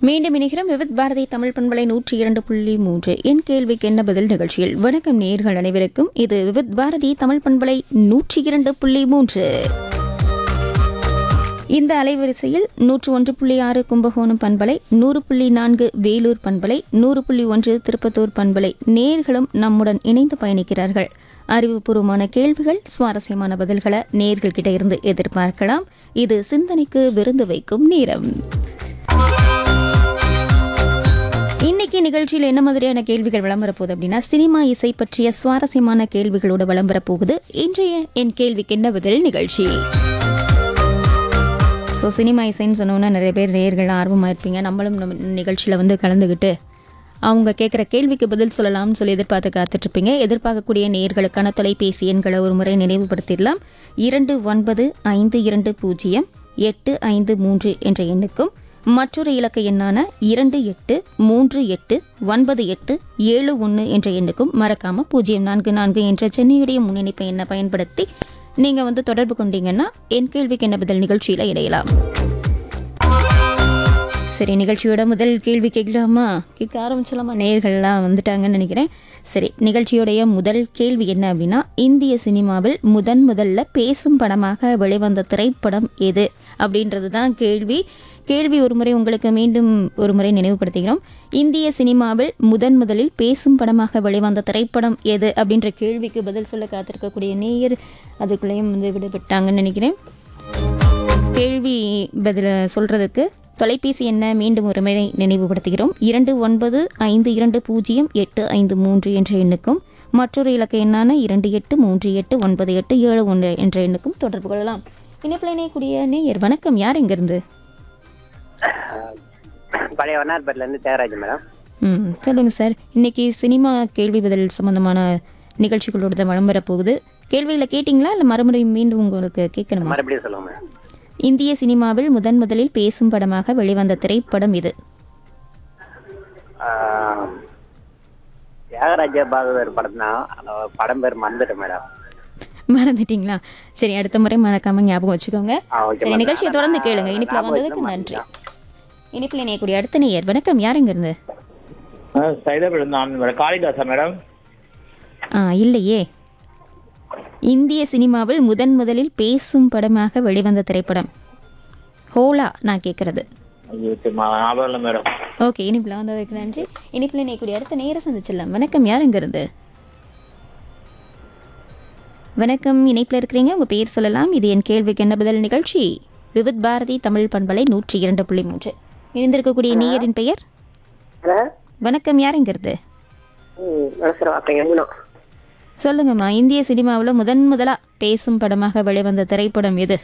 மீண்டும் இணைகிறோம் விவித் பாரதி தமிழ் பண்பலை நூற்றி இரண்டு புள்ளி மூன்று என் கேள்விக்கு என்ன பதில் நிகழ்ச்சியில் வணக்கம் நேர்கள் அனைவருக்கும் இது விவித் பாரதி தமிழ் பண்பலை நூற்றி இரண்டு புள்ளி மூன்று இந்த அலைவரிசையில் நூற்று ஒன்று புள்ளி ஆறு கும்பகோணம் பண்பலை நூறு புள்ளி நான்கு வேலூர் பண்பலை நூறு புள்ளி ஒன்று திருப்பத்தூர் பண்பலை நேர்களும் நம்முடன் இணைந்து பயணிக்கிறார்கள் அறிவுபூர்வமான கேள்விகள் சுவாரஸ்யமான பதில்களை நேர்கள் கிட்ட இருந்து எதிர்பார்க்கலாம் இது சிந்தனைக்கு விருந்து வைக்கும் நேரம் இன்னைக்கு நிகழ்ச்சியில் என்ன மாதிரியான கேள்விகள் விளம்பர போகுது அப்படின்னா சினிமா இசை பற்றிய சுவாரஸ்யமான கேள்விகளோட விளம்பர போகுது இன்றைய என் கேள்விக்கு என்ன பதில் நிகழ்ச்சி ஸோ சினிமா இசைன்னு சொன்னோன்னா நிறைய பேர் நேர்கள் ஆர்வமாக இருப்பீங்க நம்மளும் நம்ம நிகழ்ச்சியில் வந்து கலந்துக்கிட்டு அவங்க கேட்குற கேள்விக்கு பதில் சொல்லலாம்னு சொல்லி எதிர்பார்த்து காத்துட்ருப்பீங்க எதிர்பார்க்கக்கூடிய நேர்களுக்கான தொலைபேசி எண்களை ஒரு முறை நினைவுபடுத்திடலாம் இரண்டு ஒன்பது ஐந்து இரண்டு பூஜ்ஜியம் எட்டு ஐந்து மூன்று என்ற எண்ணுக்கும் மற்றொரு இலக்க எண்ணான இரண்டு எட்டு மூன்று எட்டு ஒன்பது எட்டு ஏழு ஒன்று என்ற எண்ணுக்கும் மறக்காமல் பூஜ்ஜியம் நான்கு நான்கு என்ற சென்னையுடைய முன்னிணைப்பை எண்ணை பயன்படுத்தி நீங்கள் வந்து தொடர்பு கொண்டீங்கன்னா என் கேள்விக்கு என்ன பதில் நிகழ்ச்சியில் இணையலாம் சரி நிகழ்ச்சியோட முதல் கேள்வி கேட்கலாமா கேட்க ஆரம்பிச்சலாமா நேர்கள்லாம் வந்துட்டாங்கன்னு நினைக்கிறேன் சரி நிகழ்ச்சியோடைய முதல் கேள்வி என்ன அப்படின்னா இந்திய சினிமாவில் முதன் முதல்ல பேசும் படமாக வெளிவந்த திரைப்படம் எது அப்படின்றது தான் கேள்வி கேள்வி ஒரு முறை உங்களுக்கு மீண்டும் ஒரு முறை நினைவுபடுத்துகிறோம் இந்திய சினிமாவில் முதன் முதலில் பேசும் படமாக வெளிவந்த திரைப்படம் எது அப்படின்ற கேள்விக்கு பதில் சொல்ல காத்திருக்கக்கூடிய நேயர் அதுக்குள்ளேயும் வந்து விடுபட்டாங்கன்னு நினைக்கிறேன் கேள்வி பதில சொல்றதுக்கு தொலைபேசி என்ன மீண்டும் ஒரு முறை நினைவுபடுத்துகிறோம் இரண்டு ஒன்பது ஐந்து இரண்டு பூஜ்ஜியம் எட்டு ஐந்து மூன்று என்ற எண்ணுக்கும் மற்றொரு இலக்க எண்ணான இரண்டு எட்டு மூன்று எட்டு ஒன்பது எட்டு ஏழு ஒன்று என்ற எண்ணுக்கும் தொடர்பு கொள்ளலாம் இணைப்பில் இணையக்கூடிய நேயர் வணக்கம் யார் எங்கிருந்து பழைய வண்ணார்பேட்டில இருந்து தேவராஜ் மேடம் ம் சொல்லுங்க சார் இன்னைக்கு சினிமா கேள்வி பதில் சம்பந்தமான நிகழ்ச்சிகளோட தான் வளம் வரப்போகுது கேள்விகளை கேட்டிங்களா இல்லை மறுபடியும் மீண்டும் உங்களுக்கு கேட்கணுமா மறுபடியும் சொல்லுங்க மேடம் இந்திய சினிமாவில் முதன் முதலில் பேசும் படமாக வெளிவந்த திரைப்படம் இது ஆஹ், தியாகராஜ பாகவதர் படம் தான் அந்த படம் பேர் மறந்துட்டேன் மேடம் மறந்துட்டீங்களா சரி அடுத்த முறை மறக்காம ஞாபகம் வச்சுக்கோங்க ஆ, ஓகே சரி மேடம். நிகழ்ச்சியை தொடர்ந்து நான் கேளுங்க இனிப்புல ஞாபகம் வந்ததுக்கு வச்சுக்க நன்றி இனிப்புல இணையக்கூடிய அடுத்த நேயர் வணக்கம் யார் இங்க இருந்து சைதாபேட் நான் மேடம் காளிதாசா மேடம் ஆ இல்லையே இந்திய சினிமாவில் முதன் முதலில் பேசும் படமாக வெளிவந்த திரைப்படம் ஹோலா நான் கேட்கறது ஐயோ, சரி, மா- ஞாபகம் இல்லை மேடம் ஓகே இனிப்புல வந்ததுக்கு நன்றி இனிப்புல இணையக்கூடிய அடுத்த நேர சந்திச்சிடலாம் வணக்கம் யார் இங்க இருந்து வணக்கம் இணைப்பில் இருக்கிறீங்க உங்கள் பேர் சொல்லலாம் இது என் கேள்விக்கு என்ன பதில் நிகழ்ச்சி விவித் பாரதி தமிழ் பண்பலை நூற்றி இரண்டு புள்ளி மூன்று இணைந்திருக்கக்கூடிய நேயரின் பெயர் ஹலோ வணக்கம் யாருங்கிறது ம் மனசில் வாப்பீங்க மூணு சொல்லுங்கம்மா இந்திய சினிமாவில் முதன் முதலா பேசும் படமாக வெளிவந்த திரைப்படம் எது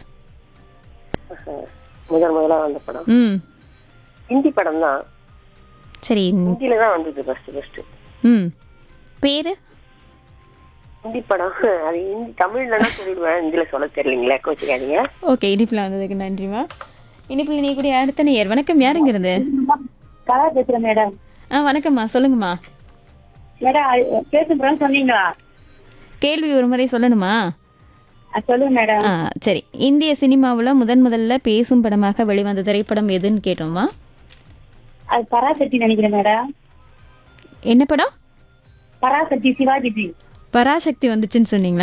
முதல் முதலாக வந்த படம் ம் ஹிந்தி படம் தான் சரி ஹிந்தியில தான் வந்தது ஃபர்ஸ்ட் ஃபர்ஸ்ட் ம் பேர் ஹிந்தி படம் அது ஹிந்தி தமிழ்லனா சொல்லிடுவேன் ஹிந்தியில சொல்ல தெரியலீங்களே கோச்சிக்காதீங்க ஓகே இனிப்பில் வந்ததுக்கு நன்றிம்மா இனிப்பில் இணையக்கூடிய அடுத்த நேயர் வணக்கம் யாருங்கிறது கலா பேசுறேன் மேடம் ஆ வணக்கம்மா சொல்லுங்கம்மா மேடம் பேசும் படம் சொன்னீங்களா கேள்வி ஒரு முறை சொல்லணுமா அஹ் சொல்லுங்க மேடம் ஆ சரி இந்திய சினிமாவில் முதன் முதல்ல பேசும் படமாக வெளிவந்த திரைப்படம் எதுன்னு கேட்டோமா அது பராசக்தி நினைக்கிறேன் மேடம் என்ன படம் பராசக்தி சிவாஜி பராசக்தி வந்துச்சுன்னு சொன்னீங்களா